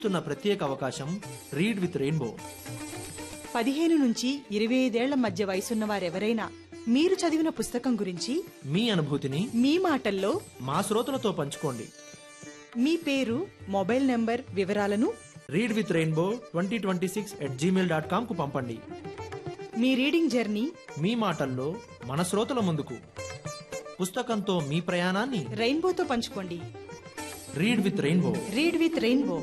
ఇస్తున్న ప్రత్యేక అవకాశం రీడ్ విత్ రెయిన్బో పదిహేను నుంచి ఇరవై ఐదేళ్ల మధ్య వయసున్న వారెవరైనా మీరు చదివిన పుస్తకం గురించి మీ అనుభూతిని మీ మాటల్లో మా శ్రోతలతో పంచుకోండి మీ పేరు మొబైల్ నెంబర్ వివరాలను read with Rainbow twenty twenty six at Gmail dot కామ్కు పంపండి మీ రీడింగ్ జర్నీ మీ మాటల్లో మన శ్రోతల ముందుకు పుస్తకంతో మీ ప్రయాణాన్ని రెయిన్బోతో పంచుకోండి read with Rainbow read with Rainbow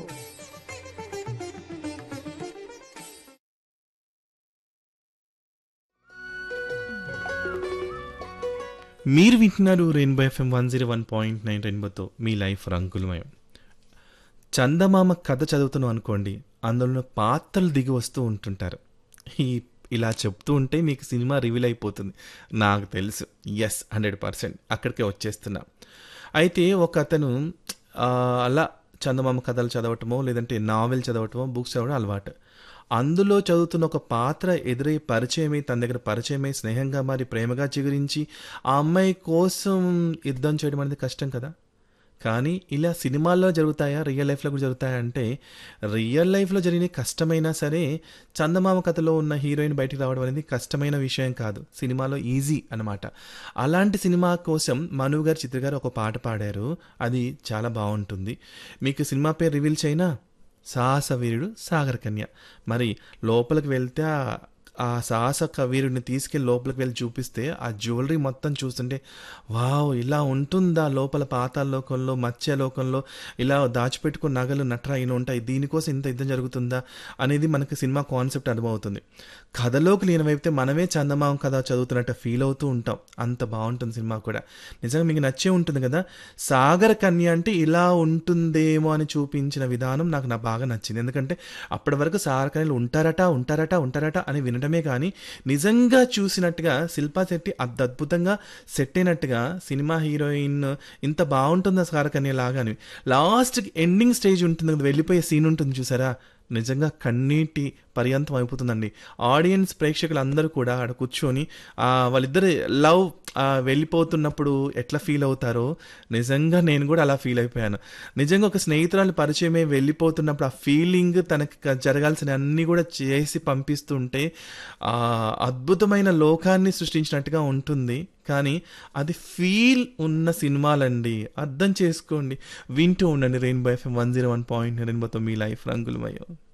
మీరు వింటున్నారు Rainbow FM one zero one point nine రెయిన్బోతో మీ లైఫ్ రంగులమయం చందమామ కథ చదువుతున్నాం అనుకోండి అందులో పాత్రలు దిగి వస్తూ ఉంటుంటారు ఈ ఇలా చెప్తూ ఉంటే మీకు సినిమా రివీల్ అయిపోతుంది నాకు తెలుసు ఎస్ హండ్రెడ్ పర్సెంట్ అక్కడికే వచ్చేస్తున్నా అయితే ఒక అతను ఆ, అలా చందమామ కథలు చదవటమో లేదంటే నావెల్ చదవటమో బుక్స్ చదవడం అలవాటు అందులో చదువుతున్న ఒక పాత్ర ఎదురై పరిచయమై తన దగ్గర పరిచయమై స్నేహంగా మారి ప్రేమగా చిగురించి ఆ అమ్మాయి కోసం యుద్ధం చేయడం అనేది కష్టం కదా కానీ ఇలా సినిమాల్లో జరుగుతాయా రియల్ లైఫ్లో కూడా జరుగుతాయా అంటే రియల్ లైఫ్లో జరిగిన కష్టమైనా సరే చందమామ కథలో ఉన్న హీరోయిన్ బయటికి రావడం అనేది కష్టమైన విషయం కాదు సినిమాలో ఈజీ అన్నమాట అలాంటి సినిమా కోసం మను గారు చిత్ర గారు ఒక పాట పాడారు అది చాలా బాగుంటుంది మీకు సినిమా పేరు రివీల్ చేయనా సాహస వీరుడు సాగర కన్య మరి లోపలికి వెళ్తే ఆ- ఆ సాహస వీరుడిని తీసుకెళ్ళి లోపలికి వెళ్ళి చూపిస్తే ఆ జ్యువెలరీ మొత్తం చూస్తుంటే వావ్ ఇలా ఉంటుందా లోపల పాతాల లోకంలో మత్స్య లోకంలో ఇలా దాచిపెట్టుకున్న నగలు నట్రాయిన ఉంటాయి దీనికోసం ఇంత యుద్ధం జరుగుతుందా అనేది మనకి సినిమా కాన్సెప్ట్ అనుభవవుతుంది కథలోకి లీనమైతే మనమే చందమామ కథ చదువుతున్నట్టు ఫీల్ అవుతూ ఉంటాం అంత బాగుంటుంది సినిమా కూడా నిజంగా మీకు నచ్చే ఉంటుంది కదా సాగర కన్య అంటే ఇలా ఉంటుందేమో అని చూపించిన విధానం నాకు నా బాగా నచ్చింది ఎందుకంటే అప్పటి వరకు సాగర కన్యలు ఉంటారట ఉంటారట ఉంటారట అని వినడమే కానీ నిజంగా చూసినట్టుగా శిల్పా శెట్టి అంత అద్భుతంగా సెట్ అయినట్టుగా సినిమా హీరోయిన్ ఇంత బాగుంటుందా సాగర కన్య లాగా అని లాస్ట్కి ఎండింగ్ స్టేజ్ ఉంటుంది కదా వెళ్ళిపోయే సీన్ ఉంటుంది చూసారా నిజంగా కన్నీటి పర్యంతం అయిపోతుందండి ఆడియన్స్ ప్రేక్షకులు అందరూ కూడా ఆడ కూర్చొని ఆ, వాళ్ళిద్దరు లవ్ ఆ, వెళ్ళిపోతున్నప్పుడు ఎట్లా ఫీల్ అవుతారో నిజంగా నేను కూడా అలా ఫీల్ అయిపోయాను నిజంగా ఒక స్నేహితురాలు పరిచయమే వెళ్ళిపోతున్నప్పుడు ఆ ఫీలింగ్ తనకి క- జరగాల్సిన అన్నీ కూడా చేసి పంపిస్తుంటే ఆ అద్భుతమైన లోకాన్ని సృష్టించినట్టుగా ఉంటుంది కానీ అది ఫీల్ ఉన్న సినిమాలండి అర్థం చేసుకోండి వింటూ ఉండండి Rainbow FM one zero one point రెయిన్బోతో మీ లైఫ్ రంగులమయ్యో